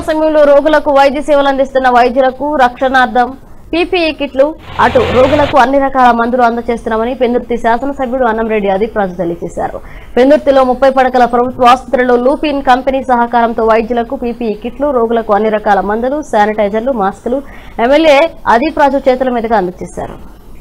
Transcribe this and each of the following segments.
సమయంలో రోగులకు వైద్య సేవలు అందిస్తున్న వైద్యులకు రక్షణార్థం పీపీఈ కిట్లు అటు రోగులకు అన్ని రకాల మందులు అందజేస్తున్నామని పెందుర్తి శాసనసభ్యుడు అన్నంరెడ్డి అధిప్రాజు తెలియజేశారు పెందుర్తిలో ముప్పై పడకల ప్రభుత్వ ఆసుపత్రిలో లూపిన్ కంపెనీ సహకారంతో వైద్యులకు పీపీఈ కిట్లు రోగులకు అన్ని రకాల మందులు శానిటైజర్లు మాస్కులు ఎమ్మెల్యే అధిప్రాజు చేతుల మీదుగా అందజేశారు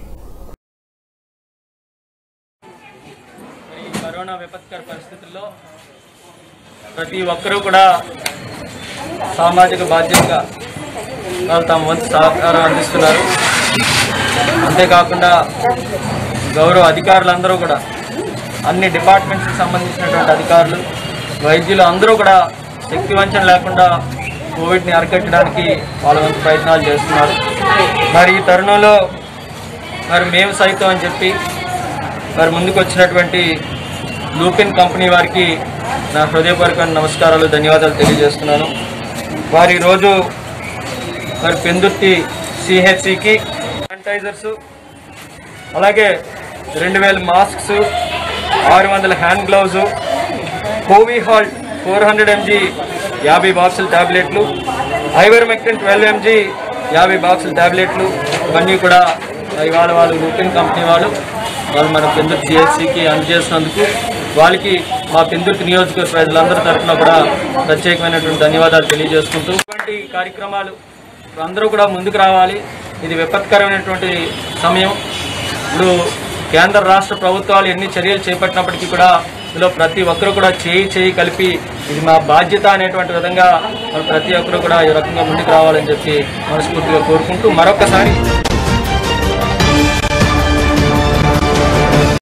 ఈ కరోనా విపత్కర పరిస్థితుల్లో ప్రతి ఒక్కరూ కూడా సామాజిక బాధ్యతగా వాళ్ళు తమ వంతు సహకారం అందిస్తున్నారు అంతేకాకుండా గౌరవ అధికారులందరూ కూడా అన్ని డిపార్ట్మెంట్స్కి సంబంధించినటువంటి అధికారులు వైద్యులు అందరూ కూడా శక్తి వంచన లేకుండా కోవిడ్ని అరికట్టడానికి వాళ్ళ వంతు ప్రయత్నాలు చేస్తున్నారు మరి ఈ తరుణంలో మరి మేము సైతం అని చెప్పి మరి ముందుకు వచ్చినటువంటి లూపిన్ కంపెనీ వారికి నా హృదయపూర్వక నమస్కారాలు ధన్యవాదాలు తెలియజేస్తున్నాను వారు ఈరోజు మరి పెందుర్తి సిహెచ్సికి శానిటైజర్స్ అలాగే రెండు వేల మాస్క్స్ ఆరు వందల హ్యాండ్ గ్లౌజు కోవిహాల్ ఫోర్ హండ్రెడ్ ఎంజీ యాభై బాక్సుల ట్యాబ్లెట్లు ఐవర్మెక్టిన్ ట్వెల్వ్ ఎంజీ యాభై బాక్సుల ట్యాబ్లెట్లు ఇవన్నీ కూడా ఇవాళ వాళ్ళు రూపిన్ కంపెనీ వాళ్ళు వాళ్ళు మన పెందుర్తి సిఎస్సికి అందజేసినందుకు వాళ్ళకి మా పెందుర్తి నియోజకవర్గ ప్రజలందరి తరఫున కూడా ప్రత్యేకమైనటువంటి ధన్యవాదాలు తెలియజేసుకుంటూ ఇటువంటి కార్యక్రమాలు అందరూ కూడా ముందుకు రావాలి ఇది విపత్కరమైనటువంటి సమయం ఇప్పుడు కేంద్ర రాష్ట్ర ప్రభుత్వాలు ఎన్ని చర్యలు చేపట్టినప్పటికీ కూడా ఇందులో ప్రతి ఒక్కరు కూడా చేయి చేయి కలిపి ఇది మా బాధ్యత అనేటువంటి విధంగా మరి ప్రతి ఒక్కరు కూడా ఈ రకంగా ముందుకు రావాలని చెప్పి మనస్ఫూర్తిగా కోరుకుంటూ మరొకసారి